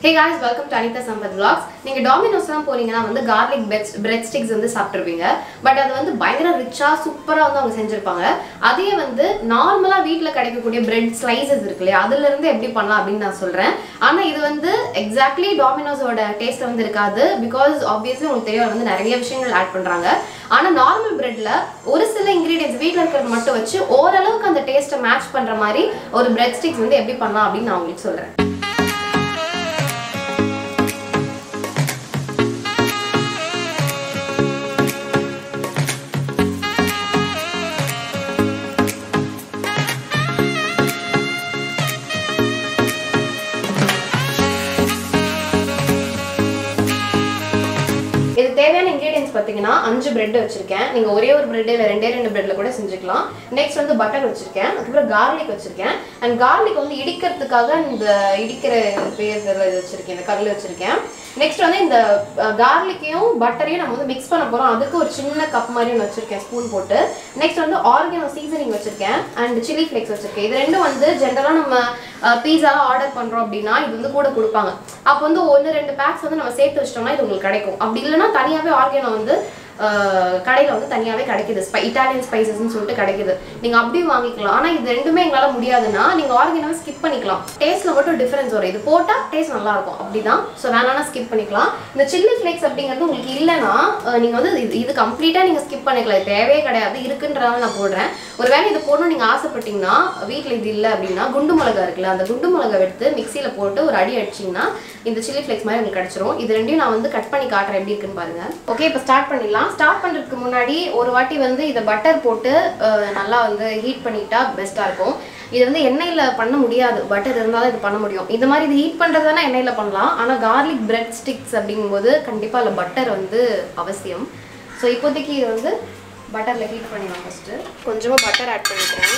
hey guys welcome to Anitha Sampath vlogs நீங்க டாமினோஸ்லாம் போறீங்கன்னா வந்து கார்லிக் பெஸ்ட் பிரெட் ஸ்டிக்ஸ் வந்து சாப்பிட்ருப்பீங்க பட் அது வந்து பயங்கர ரிச்சா சூப்பரா வந்து அவங்க செஞ்சிருப்பாங்க அதே வந்து நார்மலா வீட்ல கிடைக்கக்கூடிய பிரெட் ஸ்லைசஸ் இருக்கு இல்லையா அதுல இருந்து எப்படி பண்ணலாம் அப்படின்னு நான் சொல்றேன் ஆனா இது வந்து எக்ஸாக்ட்லி டாமினோஸோட டேஸ்ட் வந்து இருக்காது பிகாஸ் ஆப்வியஸ்லி உங்களுக்கு தெரியும் அதுல வந்து நிறைய விஷயங்கள் ஆட் பண்றாங்க ஆனா நார்மல் பிரெட்ல ஒரு சில இன்கிரீடியன்ஸ் வீட்ல இருக்கிறது மட்டும் வச்சு ஓரளவுக்கு அந்த டேஸ்ட்டை மேட்ச் பண்ற மாதிரி ஒரு பிரெட் ஸ்டிக்ஸ் வந்து எப்படி பண்ணலாம் அப்படின்னு நான் உங்களுக்கு சொல்றேன் இது தேவையான இன்கிரீடியன்ஸ் பார்த்தீங்கன்னா அஞ்சு பிரெட் வச்சிருக்கேன் நீங்க ஒரே ஒரு பிரெட் இல்லை ரெண்டே ரெண்டு பிரெட்ல கூட செஞ்சுக்கலாம் நெக்ஸ்ட் வந்து பட்டர் வச்சிருக்கேன் அதுக்கப்புறம் கார்லிக் வச்சிருக்கேன் அண்ட் கார்லிக் வந்து இடிக்கிறதுக்காக இந்த இடிக்கிற பேர் தெரியல இது வச்சிருக்கேன் இந்த கல் வச்சிருக்கேன் நெக்ஸ்ட் வந்து இந்த கார்லிக்கையும் பட்டரையும் நம்ம வந்து மிக்ஸ் பண்ண போறோம் அதுக்கு ஒரு சின்ன கப் மாதிரி ஒன்று வச்சிருக்கேன் ஸ்பூன் போட்டு நெக்ஸ்ட் வந்து ஆர்கானோ சீசனிங் வச்சிருக்கேன் அண்ட் சில்லி ஃப்ளேக்ஸ் வச்சிருக்கேன் இது ரெண்டும் வந்து ஜென்ரலாக நம்ம பீஸா ஆர்டர் பண்றோம் அப்படின்னா இது வந்து கூட கொடுப்பாங்க அப்போ வந்து ஒன்று ரெண்டு பேக்ஸ் வந்து நம்ம சேர்த்து வச்சிட்டோம்னா இது உங்களுக்கு கிடைக்கும் அப்படி இல்லைன்னா தனியாகவே ஆர்கானோ வந்து கடையில் வந்து தனியாகவே கிடைக்குது ஸ்பை இட்டாலியன் ஸ்பைசஸ்னு சொல்லிட்டு கிடைக்குது நீங்கள் அப்படியும் வாங்கிக்கலாம் ஆனால் இது ரெண்டுமே எங்களால் முடியாதுன்னா நீங்கள் ஆர்கானோவை ஸ்கிப் பண்ணிக்கலாம் டேஸ்ட்டில் மட்டும் டிஃப்ரென்ஸ் வரும் இது போட்டால் டேஸ்ட் நல்லா இருக்கும் அப்படிதான் ஸோ வேணாம்னா ஸ்கிப் பண்ணிக்கலாம் இந்த சில்லி ஃப்ளேக்ஸ் அப்படிங்கிறது உங்களுக்கு இல்லைன்னா நீங்கள் வந்து இது இது கம்ப்ளீட்டாக நீங்கள் ஸ்கிப் பண்ணிக்கலாம் இது தேவையே கிடையாது இருக்குன்றதால நான் போடுறேன் ஒருவேளை இது போடணும் நீங்கள் ஆசைப்பட்டீங்கன்னா வீட்டில் இது இல்லை அப்படின்னா குண்டு மிளகா இருக்குல்ல அந்த குண்டு மிளகா எடுத்து மிக்சியில் போட்டு ஒரு அடி அடிச்சிங்கன்னா இந்த சில்லி ஃப்ளேக்ஸ் மாதிரி உங்களுக்கு கிடச்சிரும் இது ரெண்டையும் நான் வந்து கட் பண்ணி காட்டுறேன் எப்படி இருக்குன்னு பாருங்க ஓகே இப்போ ஸ்டார்ட் பண்ணிடலாம் ஸ்டார்ட் பண்ணுறதுக்கு முன்னாடி ஒரு வாட்டி வந்து இதை பட்டர் போட்டு அஹ், நல்லா வந்து ஹீட் பண்ணிட்டா பெஸ்ட்டாக இருக்கும் இது வந்து எண்ணெயில் பண்ண முடியாது பட்டர் இருந்தாலும் இது பண்ண முடியும் இந்த மாதிரி இது ஹீட் பண்ணுறதுனா எண்ணெயில் பண்ணலாம் ஆனால் கார்லிக் பிரெட் ஸ்டிக்ஸ் அப்படிங்கும்போது கண்டிப்பாக அதில் பட்டர் வந்து அவசியம் ஸோ இப்போதைக்கு இது வந்து பட்டரில் ஹீட் பண்ணிடலாம் ஃபஸ்ட்டு கொஞ்சமாக பட்டர் ஆட் பண்ணிக்கிறேன்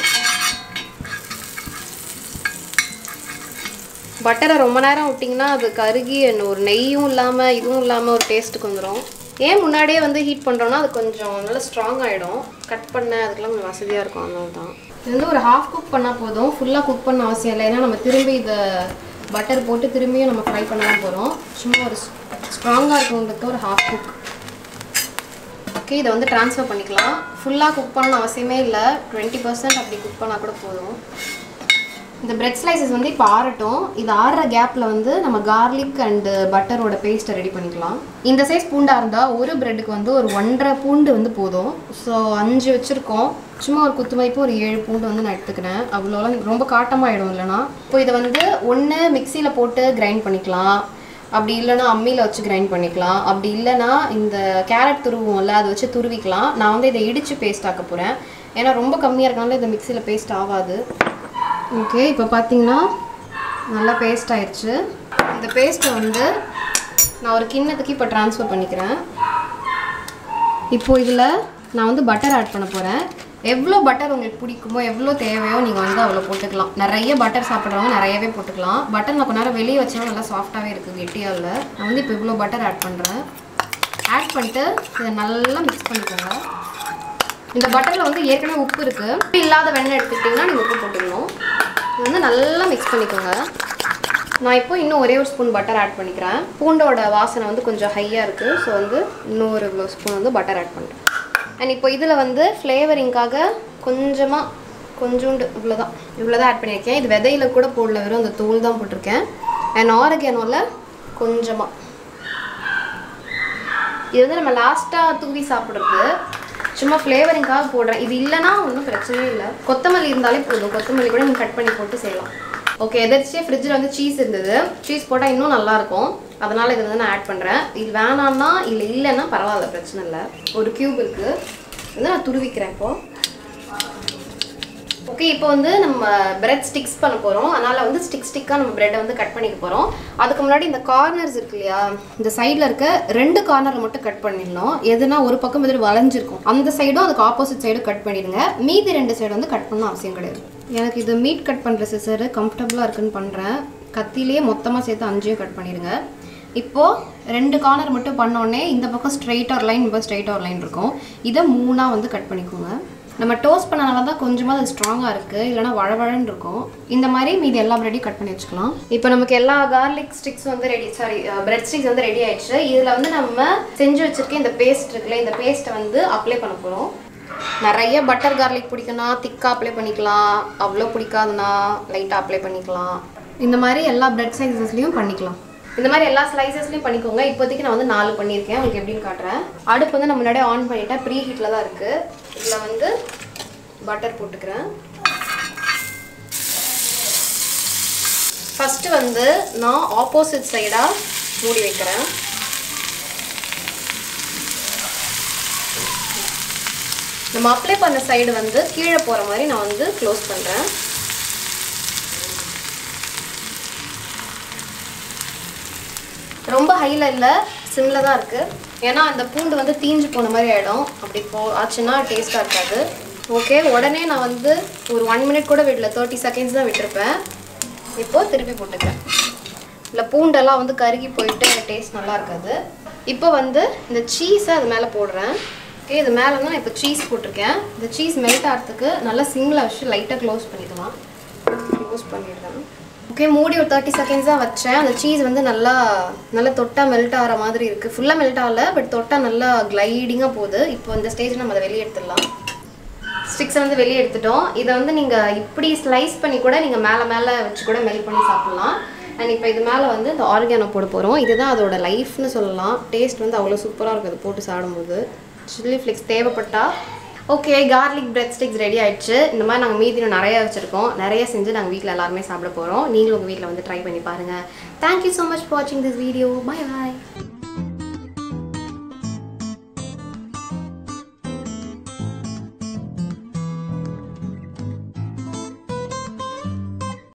பட்டரை ரொம்ப நேரம் விட்டிங்கன்னா அது கருகி என்ன ஒரு நெய்யும் இல்லாமல் இதுவும் இல்லாமல் ஒரு டேஸ்ட்டுக்கு வந்துடும் ஏன் முன்னாடியே வந்து ஹீட் பண்ணுறோன்னா அது கொஞ்சம் நல்லா ஸ்ட்ராங் ஆகிடும் கட் பண்ண அதுக்கெல்லாம் கொஞ்சம் வசதியாக இருக்கும் அதனால தான் இது வந்து ஒரு ஹாஃப் குக் பண்ணால் போதும் ஃபுல்லாக குக் பண்ண அவசியம் இல்லை ஏன்னா நம்ம திரும்பி இதை பட்டர் போட்டு திரும்பியும் நம்ம ஃப்ரை பண்ண தான் போகிறோம் சும்மா ஒரு ஸ்ட்ராங்காக இருக்கவங்களுக்கு ஒரு ஹாஃப் குக் ஓகே இதை வந்து ட்ரான்ஸ்ஃபர் பண்ணிக்கலாம் ஃபுல்லாக குக் பண்ணணும் அவசியமே இல்லை டுவெண்ட்டி பர்சன்ட் அப்படி குக் பண்ணால் கூட போதும் இந்த பிரெட் ஸ்லைசஸ் வந்து இப்போ ஆறட்டும் இது ஆறுற கேப்பில் வந்து நம்ம கார்லிக் அண்டு பட்டரோட பேஸ்ட்டை ரெடி பண்ணிக்கலாம் இந்த சைஸ் பூண்டாக இருந்தால் ஒரு பிரெட்டுக்கு வந்து ஒரு ஒன்றரை பூண்டு வந்து போதும் ஸோ அஞ்சு வச்சுருக்கோம் சும்மா ஒரு குத்து மதிப்பு ஒரு ஏழு பூண்டு வந்து நான் எடுத்துக்கிறேன் அவ்வளோலாம் ரொம்ப காட்டமாகிடும் இல்லைனா இப்போ இதை வந்து ஒன்று மிக்சியில் போட்டு கிரைண்ட் பண்ணிக்கலாம் அப்படி இல்லைன்னா அம்மியில் வச்சு கிரைண்ட் பண்ணிக்கலாம் அப்படி இல்லைன்னா இந்த கேரட் துருவோம்ல அதை வச்சு துருவிக்கலாம் நான் வந்து இதை இடித்து பேஸ்ட் ஆக்க போகிறேன் ஏன்னா ரொம்ப கம்மியாக இருக்கனால இந்த மிக்சியில் பேஸ்ட் ஆகாது ஓகே இப்போ பார்த்தீங்கன்னா நல்லா பேஸ்ட் ஆயிடுச்சு இந்த பேஸ்ட்டை வந்து நான் ஒரு கிண்ணத்துக்கு இப்போ ட்ரான்ஸ்ஃபர் பண்ணிக்கிறேன் இப்போ இதில் நான் வந்து பட்டர் ஆட் பண்ண போகிறேன் எவ்வளோ பட்டர் உங்களுக்கு பிடிக்குமோ எவ்வளோ தேவையோ நீங்கள் வந்து அவ்வளோ போட்டுக்கலாம் நிறைய பட்டர் சாப்பிட்றவங்க நிறையவே போட்டுக்கலாம் பட்டர் நான் கொஞ்ச நேரம் வெளியே வச்சா நல்லா சாஃப்டாகவே இருக்குது கெட்டியாக இல்லை நான் வந்து இப்போ இவ்வளோ பட்டர் ஆட் பண்ணுறேன் ஆட் பண்ணிட்டு இதை நல்லா மிக்ஸ் பண்ணிக்கோங்க இந்த பட்டரில் வந்து ஏற்கனவே உப்பு இருக்குது உப்பு இல்லாத வெண்ணெய் எடுத்துக்கிட்டிங்கன்னா நீங்கள் உப்பு போட்டுக்கணும் இது வந்து நல்லா மிக்ஸ் பண்ணிக்கோங்க நான் இப்போ இன்னும் ஒரே ஒரு ஸ்பூன் பட்டர் ஆட் பண்ணிக்கிறேன் பூண்டோட வாசனை வந்து கொஞ்சம் ஹையாக இருக்குது ஸோ வந்து இன்னும் ஒரு இவ்வளோ ஸ்பூன் வந்து பட்டர் ஆட் பண்ணுறேன் அண்ட் இப்போ இதில் வந்து ஃப்ளேவரிங்காக கொஞ்சமாக கொஞ்சோண்டு இவ்வளோதான் இவ்வளோதான் ஆட் பண்ணியிருக்கேன் இது விதையில கூட போடல வெறும் அந்த தோல் தான் போட்டிருக்கேன் அண்ட் ஆரோக்கியனோவில் கொஞ்சமாக இது வந்து நம்ம லாஸ்ட்டாக தூவி சாப்பிட்றது சும்மா ஃப்ளேவரிங்காக போடுறேன் இது இல்லைன்னா ஒன்றும் பிரச்சனையே இல்லை கொத்தமல்லி இருந்தாலே போதும் கொத்தமல்லி கூட நீங்கள் கட் பண்ணி போட்டு செய்யலாம் ஓகே எதிர்ச்சியே ஃப்ரிட்ஜில் வந்து சீஸ் இருந்தது சீஸ் போட்டால் இன்னும் நல்லாயிருக்கும் அதனால் இதை வந்து நான் ஆட் பண்ணுறேன் இது வேணான்னா இல்லை இல்லைன்னா பரவாயில்ல பிரச்சனை இல்லை ஒரு க்யூப் இருக்குது வந்து நான் துருவிக்கிறேன் இப்போது ஓகே இப்போ வந்து நம்ம பிரெட் ஸ்டிக்ஸ் பண்ண போகிறோம் அதனால் வந்து ஸ்டிக் ஸ்டிக்காக நம்ம பிரெட்டை வந்து கட் பண்ணிக்க போகிறோம் அதுக்கு முன்னாடி இந்த கார்னர்ஸ் இருக்கு இல்லையா இந்த சைடில் இருக்க ரெண்டு கார்னரை மட்டும் கட் பண்ணிடணும் எதுனா ஒரு பக்கம் வந்துட்டு வளைஞ்சிருக்கும் அந்த சைடும் அதுக்கு ஆப்போசிட் சைடும் கட் பண்ணிடுங்க மீதி ரெண்டு சைடு வந்து கட் பண்ண அவசியம் கிடையாது எனக்கு இது மீட் கட் பண்ணுற சிசர் கம்ஃபர்டபுளாக இருக்குன்னு பண்ணுறேன் கத்திலேயே மொத்தமாக சேர்த்து அஞ்சையும் கட் பண்ணிடுங்க இப்போது ரெண்டு கார்னர் மட்டும் பண்ணோடனே இந்த பக்கம் ஸ்ட்ரைட்டாக ஒரு லைன் இந்த பக்கம் ஸ்ட்ரைட்டாக ஒரு லைன் இருக்கும் இதை மூணாக வந்து கட் பண்ணிக்கோங்க நம்ம டோஸ்ட் பண்ணனால தான் கொஞ்சமாக அது ஸ்ட்ராங்காக இருக்குது இல்லைனா வழவழன்னு இருக்கும் இந்த மாதிரி மீதி எல்லா ப்ரெட்டையும் கட் பண்ணி வச்சுக்கலாம் இப்போ நமக்கு எல்லா கார்லிக் ஸ்டிக்ஸ் வந்து ரெடி சாரி பிரெட் ஸ்டிக்ஸ் வந்து ரெடி ஆயிடுச்சு இதில் வந்து நம்ம செஞ்சு வச்சிருக்க இந்த பேஸ்ட் இருக்குல்ல இந்த பேஸ்ட்டை வந்து அப்ளை பண்ண போகிறோம் நிறைய பட்டர் கார்லிக் பிடிக்குன்னா திக்காக அப்ளை பண்ணிக்கலாம் அவ்வளோ பிடிக்காதுன்னா லைட்டாக அப்ளை பண்ணிக்கலாம் இந்த மாதிரி எல்லா பிரெட் சைஸஸ்லையும் பண்ணிக்கலாம் இந்த மாதிரி எல்லா ஸ்லைசஸ்லையும் பண்ணிக்கோங்க இப்போதைக்கு நான் வந்து நாலு பண்ணியிருக்கேன் உங்களுக்கு எப்படின்னு காட்டுறேன் அடுப்பு வந்து நான் முன்னாடியே ஆன் பண்ணிட்டேன் ப்ரீ ஹீட்டில் தான் இருக்குது இதில் வந்து பட்டர் போட்டுக்கிறேன் ஃபஸ்ட்டு வந்து நான் ஆப்போசிட் சைடாக மூடி வைக்கிறேன் நம்ம அப்ளை பண்ண சைடு வந்து கீழே போகிற மாதிரி நான் வந்து க்ளோஸ் பண்ணுறேன் ரொம்ப ஹையில் இல்லை சிம்மில் தான் இருக்குது ஏன்னா அந்த பூண்டு வந்து தீஞ்சு போன மாதிரி ஆகிடும் அப்படி போ ஆச்சுன்னா டேஸ்ட்டாக இருக்காது ஓகே உடனே நான் வந்து ஒரு ஒன் மினிட் கூட விடல தேர்ட்டி செகண்ட்ஸ் தான் விட்டுருப்பேன் இப்போது திருப்பி போட்டுக்கிறேன் இல்லை பூண்டெல்லாம் வந்து கருகி போயிட்டு டேஸ்ட் நல்லா இருக்காது இப்போ வந்து இந்த சீஸை அது மேலே போடுறேன் ஓகே இது மேலே தான் நான் இப்போ சீஸ் போட்டிருக்கேன் இந்த சீஸ் மெல்ட் ஆகிறதுக்கு நல்லா சிம்மில் வச்சு லைட்டாக க்ளோஸ் பண்ணிக்கலாம் க்ளோஸ் பண்ணிடுறேன் ஓகே மூடி ஒரு தேர்ட்டி செகண்ட்ஸ் தான் வச்சேன் அந்த சீஸ் வந்து நல்லா நல்லா தொட்டால் மெல்ட் ஆகிற மாதிரி இருக்குது ஃபுல்லாக மெல்ட் ஆகல பட் தொட்டால் நல்லா கிளைடிங்காக போகுது இப்போ இந்த ஸ்டேஜ் நம்ம அதை வெளியே எடுத்துடலாம் ஸ்டிக்ஸை வந்து வெளியே எடுத்துட்டோம் இதை வந்து நீங்கள் இப்படி ஸ்லைஸ் பண்ணி கூட நீங்கள் மேலே மேலே வச்சு கூட மெல்ட் பண்ணி சாப்பிட்லாம் அண்ட் இப்போ இது மேலே வந்து இந்த ஆர்கானோ போட போகிறோம் இதுதான் அதோட லைஃப்னு சொல்லலாம் டேஸ்ட் வந்து அவ்வளோ சூப்பராக இருக்கும் அது போட்டு சாப்பிடும்போது சில்லி ஃப்ளேக்ஸ் தேவைப்பட்டா okay garlic bread sticks ready ஆயிடுச்சு இந்த மாதிரி நாங்கள் மீதி இன்னும் நிறைய வச்சுருக்கோம் நிறைய செஞ்சு நாங்கள் வீட்டில் எல்லாருமே சாப்பிட போகிறோம் நீங்களும் உங்கள் வீட்டில் வந்து ட்ரை பண்ணி பாருங்கள் தேங்க்யூ ஸோ மச் ஃபார் வாட்சிங் திஸ் வீடியோ பை பாய்